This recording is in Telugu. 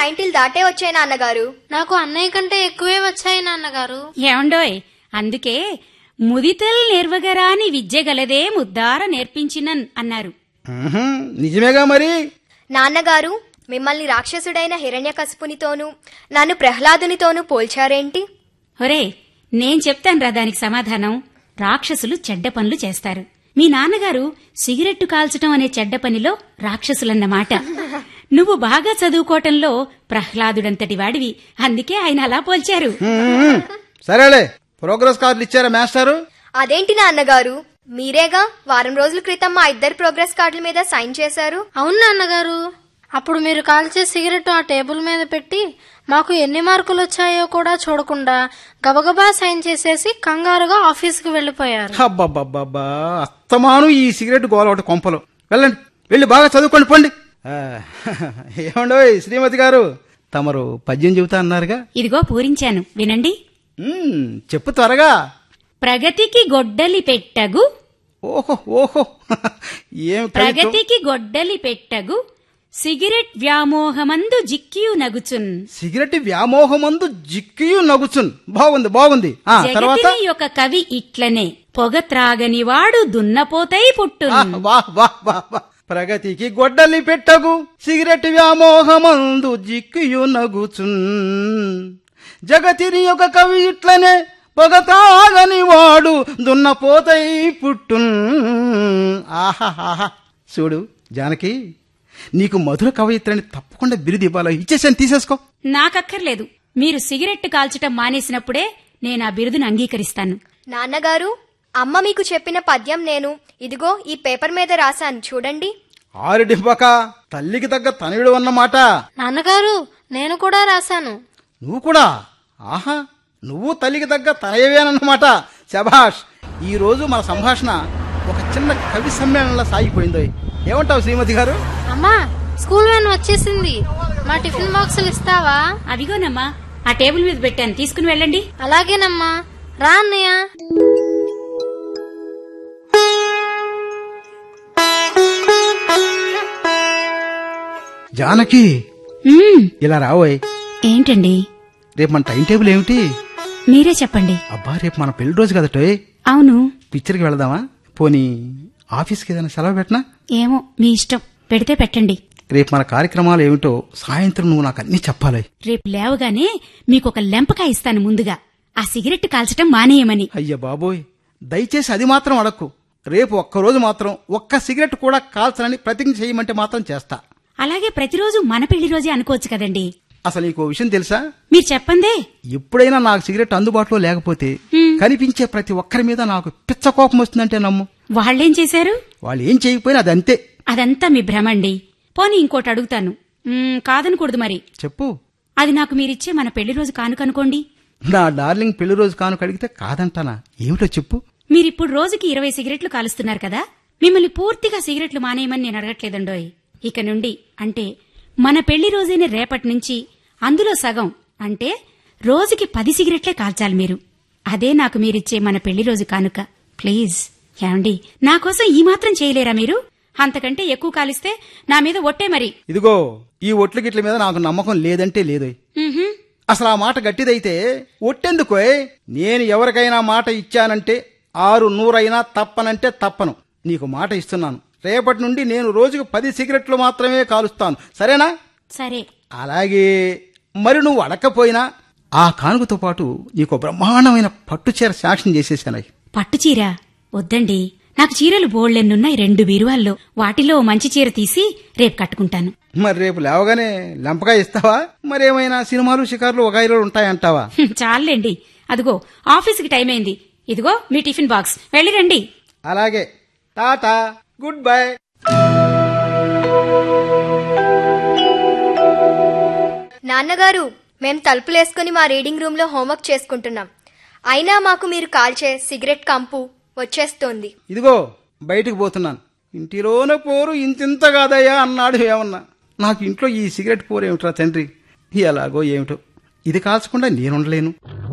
నైన్టీలు దాటే వచ్చాయి నాన్నగారు నాకు అన్నయ్య కంటే ఎక్కువే వచ్చాయి నాన్నగారు ఏమండోయ్ అందుకే ముదితల్ నేర్వగరాని విద్య గలదే ముద్దార నేర్పించినన్ అన్నారు ఉహుం, నిజమేగా మరి నాన్నగారు మిమ్మల్ని రాక్షసుడైన హిరణ్యకశిపునితోనూ నన్ను ప్రహ్లాదునితోనూ పోల్చారేంటి ఒరే నేను చెప్తానురా దానికి సమాధానం రాక్షసులు చెడ్డ పనులు చేస్తారు మీ నాన్నగారు సిగరెట్టు కాల్చటం అనే చెడ్డ పనిలో రాక్షసులన్నమాట నువ్వు బాగా చదువుకోవటంలో ప్రహ్లాదుడంతటి వాడివి అందుకే ఆయన అలా పోల్చారు ఉహుం, సరేలే ప్రోగ్రెస్ కార్డులు ఇచ్చారా మాస్టారు అదేంటి నాన్నగారు మీరేగా వారం రోజుల క్రితం మా ఇద్దరు ప్రోగ్రెస్ కార్డుల మీద సైన్ చేశారు అవును నాన్నగారు అప్పుడు మీరు కాల్చే సిగరెట్ ఆ టేబుల్ మీద పెట్టి మాకు ఎన్ని మార్కులు వచ్చాయో కూడా చూడకుండా గబగబా సైన్ చేసేసి కంగారుగా ఆఫీస్కి వెళ్లిపోయారు అబ్బబ్బబ్బబ్బా అస్తమాను ఈ సిగరెట్ గోల ఒకటి కొంపలు వెళ్ళండి వెళ్ళి బాగా చదువుకోండి పోండి ఆ, ఏమండోయ్ శ్రీమతి గారు తమరు పద్యం చెబుతా అన్నారుగా ఇదిగో పూరించాను వినండి ఉమ్, చెప్పు త్వరగా ప్రగతికి గొడ్డలి పెట్టగు ఓహో ఓహో ఏం కవిత్వం. ప్రగతికి గొడ్డలి పెట్టగు సిగరెట్ వ్యామోహమందు జిక్కియు నగుచున్ సిగరెట్ వ్యామోహమందు జిక్కియు నగుచున్ బాగుంది బాగుంది ఆ తర్వాత జగతిని యొక్క కవి ఇట్లనే పొగ త్రాగని వాడు దున్నపోతై పుట్టున్ ఆ, వాహ్ వాహ్ వాహ్ వాహ్. ప్రగతికి గొడ్డలి పెట్టగు సిగరెట్ వ్యామోహమందు జిక్కియు నగుచున్ జగతిని ఒక కవి ఇట్లనే పొగ తాగని వాడు దున్నపోతై పుట్టున్ ఆహా ఆహా చూడు జానకి నీకు మధుర కవయిత్రని తప్పకుండా బిరుదు ఇవ్వాలో ఇచ్చేసాను తీసేసుకో నాకక్కర్లేదు మీరు సిగరెట్ కాల్చటం మానేసినప్పుడే నేను ఆ బిరుదును అంగీకరిస్తాను నాన్నగారు అమ్మ మీకు చెప్పిన పద్యం నేను ఇదిగో ఈ పేపర్ మీద రాశాను చూడండి ఆరుడింపక తల్లికి తగ్గ తనయుడు అన్నమాట నాన్నగారు నేను కూడా రాశాను నువ్వు కూడా ఆహా నువ్వు తల్లికి తగ్గ తనయవేనన్నమాట శభాష్ ఈ రోజు మన సంభాషణ ఒక చిన్న కవి సమ్మేళనంలో సాగిపోయిందో ఏమంటావు శ్రీమతి గారు అమ్మా స్కూల్ వ్యాన్ వచ్చేసింది మా టిఫిన్ బాక్సులు ఇస్తావా అవిగోనమ్మా ఆ టేబుల్ మీద పెట్టాను తీసుకుని వెళ్ళండి అలాగేనమ్మా రా అన్నయ్య జానకి మ్మ్, ఇలా రావోయ్ ఏంటండి రేపు మన టైం టేబుల్ ఏమిటి మీరే చెప్పండి అబ్బా రేపు మన పెళ్లి రోజు కదటోయ్ అవును పిక్చర్కి వెళదామా పోనీ ఆఫీస్కి ఏదైనా సెలవు పెట్టనా ఏమో మీ ఇష్టం పెడితే పెట్టండి రేపు మన కార్యక్రమాలు ఏమిటో సాయంత్రం నువ్వు నాకు అన్ని చెప్పాలి రేపు లేవగానే మీకొక లెంపకాయ ఇస్తాను ముందుగా ఆ సిగరెట్ కాల్చటం మానేయమని అయ్య బాబోయ్ దయచేసి అది మాత్రం అడక్కు రేపు ఒక్కరోజు మాత్రం ఒక్క సిగరెట్ కూడా కాల్చనని ప్రతిజ్ఞ చేయమంటే మాత్రం చేస్తా అలాగే ప్రతిరోజు మన పెళ్లి రోజే అనుకోవచ్చు కదండి అసలు నీకు ఓ విషయం తెలుసా మీరు చెప్పందే ఎప్పుడైనా నాకు సిగరెట్ అందుబాటులో లేకపోతే హ్మ్. కనిపించే ప్రతి ఒక్కరి మీద నాకు పిచ్చ కోపం వస్తుందంటే నమ్ము వాళ్ళేం చేశారు వాళ్ళు ఏం చేయకపోయినా అది అంతే అదంతా మీ భ్రమండి పోనీ ఇంకోటి అడుగుతాను మ్మ్, కాదనకూడదు మరి చెప్పు అది నాకు మీరిచ్చే మన పెళ్లి రోజు కానుకనుకోండి నా డార్లింగ్ పెళ్లి రోజు కానుక అడిగితే కాదంటానా ఏమిటో చెప్పు మీరిప్పుడు రోజుకి ఇరవై సిగరెట్లు కాలుస్తున్నారు కదా మిమ్మల్ని పూర్తిగా సిగరెట్లు మానేయమని నేను అడగట్లేదండోయ్ ఇక నుండి అంటే మన పెళ్లి రోజైన రేపటి నుంచి అందులో సగం అంటే రోజుకి పది సిగరెట్లే కాల్చాలి మీరు అదే నాకు మీరిచ్చే మన పెళ్లి రోజు కానుక ప్లీజ్ ఏమండి నా కోసం ఈ మాత్రం చేయలేరా మీరు అంతకంటే ఎక్కువ కాలిస్తే నా మీద ఒట్టే మరి ఇదిగో ఈ ఒట్లు గిట్ల మీద నాకు నమ్మకం లేదంటే లేదోయ్ ఉహుం. అసలు ఆ మాట గట్టిదైతే ఒట్టెందుకోయ్ నేను ఎవరికైనా మాట ఇచ్చానంటే ఆరు నూరైనా తప్పనంటే తప్పను నీకు మాట ఇస్తున్నాను రేపటి నుండి నేను రోజుకు పది సిగరెట్లు మాత్రమే కాలుస్తాను సరేనా సరే అలాగే మరి నువ్వు అడక్కపోయినా ఆ కానుకతో పాటు నీకు బ్రహ్మాండమైన పట్టు చీర శాంక్షన్ చేసేసాను పట్టు చీర వద్దండి నాకు చీరలు బోళ్లెన్నున్నాయి రెండు బీరువాల్లో వాటిలో ఓ మంచి చీర తీసి రేపు కట్టుకుంటాను మరి రేపు లేవగానే లంపగా ఇస్తావా మరేమైనా సినిమాలు షికార్లు ఒక ఐదు ఉంటాయంటావా హ్మ్, చాలండి అదిగో ఆఫీస్కి టైం అయింది ఇదిగో మీ టిఫిన్ బాక్స్ వెళ్ళి రండి అలాగే టాటా గుడ్ బై నాన్నగారు మేం తలుపులేసుకుని మా రీడింగ్ రూమ్ లో హోంవర్క్ చేసుకుంటున్నాం అయినా మాకు మీరు కాల్చే సిగరెట్ కంపు వచ్చేస్తోంది ఇదిగో బయటికి పోతున్నాను ఇంటిలోనే పోరు ఇంతింత కాదయ్యా అన్నాడు ఏమన్నా నాకు ఇంట్లో ఈ సిగరెట్ పోరు ఏమిట్రా తండ్రి ఎలాగో ఏమిటో ఇది కాల్చకుండా నేనుండలేను